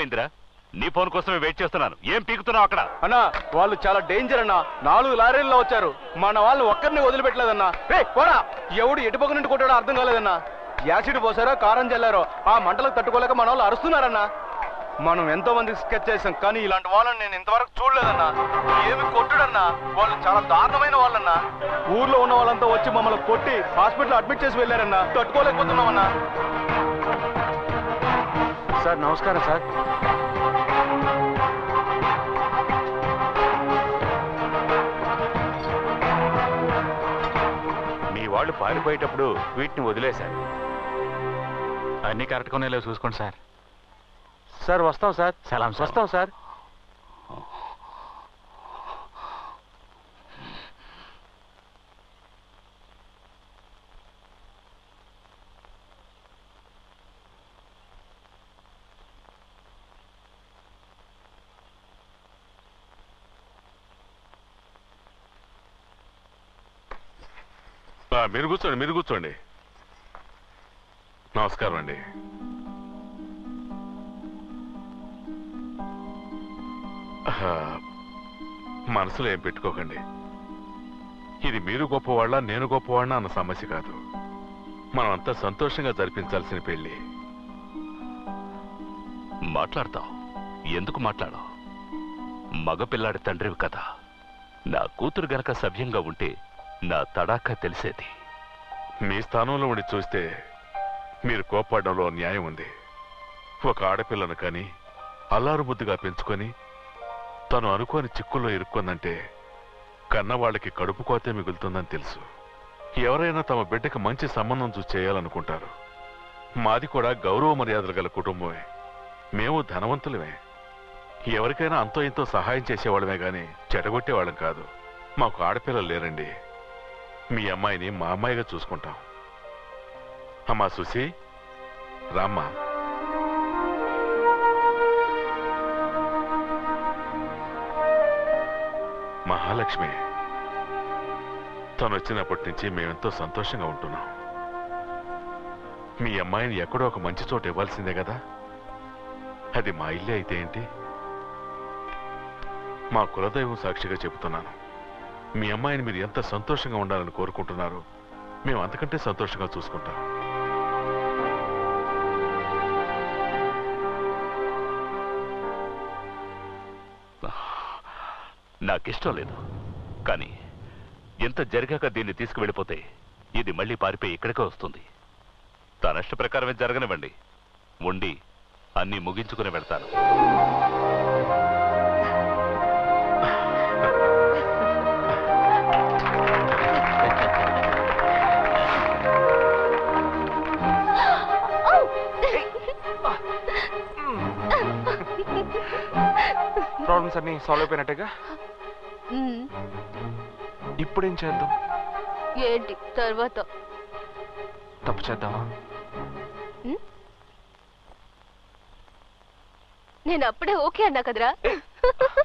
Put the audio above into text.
ఏమైందిరా నీ ఫోన్ కోసమే వెయిట్ చేస్తున్నాను ఏం పీకుతున్నావు అక్కడ అన్నా వాళ్ళు చాలా డేంజర్ అన్నా నాలుగు లారీల్లో వచ్చారు మన వాళ్ళు ఒక్కరిని వదిలిపెట్టలేదన్నా రే పోరా ఎవడు ఎటుపక్క నుండి కొట్టాడో అర్థం కాలేదన్నా యాసిడ్ పోసారో కారం చల్లారో ఆ మంటలకు తట్టుకోలేక మన వాళ్ళు అరుస్తున్నారన్నా మనం ఎంతో మందికి స్కెచ్ చేసాం కానీ ఇలాంటి వాళ్ళని నేను ఇంతవరకు చూడలేదన్నా ఏమి కొట్టుడన్నా వాళ్ళు చాలా దారుణమైన వాళ్ళన్నా ఊర్లో ఉన్న వాళ్ళంతా వచ్చి మమ్మల్ని కొట్టి హాస్పిటల్ అడ్మిట్ చేసి వెళ్ళారన్నా తట్టుకోలేకపోతున్నామన్నా సార్ నమస్కారం సార్ మీ వాళ్ళు పారిపోయేటప్పుడు వీటిని వదిలేశారు అన్ని కరెక్ట్గా ఉన్నాయో చూసుకోండి సార్ సార్ వస్తాం సార్ సలాం సార్. వస్తాం సార్ ఆ, మీరు కూర్చోండి మీరు కూర్చోండి నమస్కారం అండి ఆ, మనసులో ఏం పెట్టుకోకండి ఇది మీరు గొప్పవాళ్ళ నేను గొప్పవాళ్ళ అన్న సమస్య కాదు మనం అంతా సంతోషంగా జరిపించాల్సిన పెళ్లి మాట్లాడతావు ఎందుకు మాట్లాడవు మగపిల్లాడి తండ్రివి కదా నా కూతురు గనక సవ్యంగా ఉంటే నా తడాకా తెలిసేది మీ స్థానంలో ఉండి చూస్తే మీరు కోప్పడంలో న్యాయం ఉంది ఒక ఆడపిల్లను కానీ అల్లారు ముద్దుగా పెంచుకొని తను అనుకోని చిక్కుల్లో ఇరుక్కుందంటే కన్నవాళ్ళకి కడుపు కోతే మిగులుతుందని తెలుసు ఎవరైనా తమ బిడ్డకి మంచి సంబంధం చూసి చేయాలనుకుంటారు మాది కూడా గౌరవ మర్యాదలు గల కుటుంబమే మేము ధనవంతులమే ఎవరికైనా అంతో ఇంతో సహాయం చేసేవాళ్ళమే గాని చెడగొట్టేవాళ్ళం కాదు మాకు ఆడపిల్లలు లేరండి మీ అమ్మాయిని మా అమ్మాయిగా చూసుకుంటాం అమ్మా సుసి రామ్మా మహాలక్ష్మి తను వచ్చినప్పటి నుంచి మేమెంతో సంతోషంగా ఉంటున్నాం మీ అమ్మాయిని ఎక్కడో ఒక మంచి చోట ఇవ్వాల్సిందే కదా అది మా ఇల్లే అయితే ఏంటి మా కులదైవం సాక్షిగా చెబుతున్నాను మీ అమ్మాయిని మీరు ఎంత సంతోషంగా ఉండాలని కోరుకుంటున్నారో మేము అంతకంటే సంతోషంగా చూసుకుంటాం నాకిష్టం లేదు కానీ ఎంత జరిగాక దీన్ని తీసుకువెళ్ళిపోతే ఇది మళ్ళీ పారిపోయి ఇక్కడికే వస్తుంది తన ఇష్ట ప్రకారమే జరగనివ్వండి ఉండి అన్నీ ముగించుకుని వెళ్తాను ప్రాబ్లమ్స్ అన్ని సాల్వ్ అయిపోయినట్టుగా ఉమ్, ఇప్పుడేం చేద్దాం ఏంటి తర్వాత తప్పు చేద్దామా నేను అప్పుడే ఓకే అన్నా కదరా